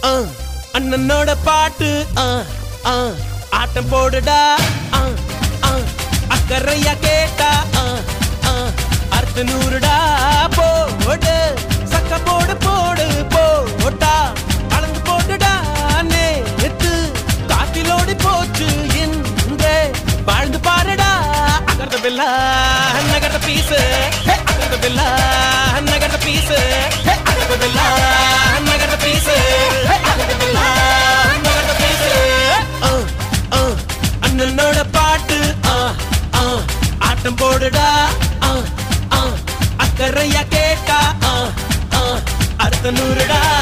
ஆ, அண்ணனோட பாட்டு ஆ, ஆ, ஆட்டம் போடுடா ஆ, ஆ, அக்கறையா கேட்டா ஆ, ஆ, அர்த்த நூறுடா போடு சக்க போடு போடு போட்டா கலந்து போட்டுடா நேத்து காத்திலோடி போச்சு இன்றே வாழ்ந்து பாருடா அகர்த பில்லா நகர்த பீசு அகர்த பில்லா நகர்த பீசு அகர்த பில்லா நகர்த பீசு அகர்த பில்லா நகர்த பீசு ஆ, ஆ, அண்ணனோட பாட்டு ஆ, ஆ, ஆட்டம் போடுடா ஆ, ஆ, அக்கறையா கேட்டா ஆ, ஆ, அர்த்த நூறுடா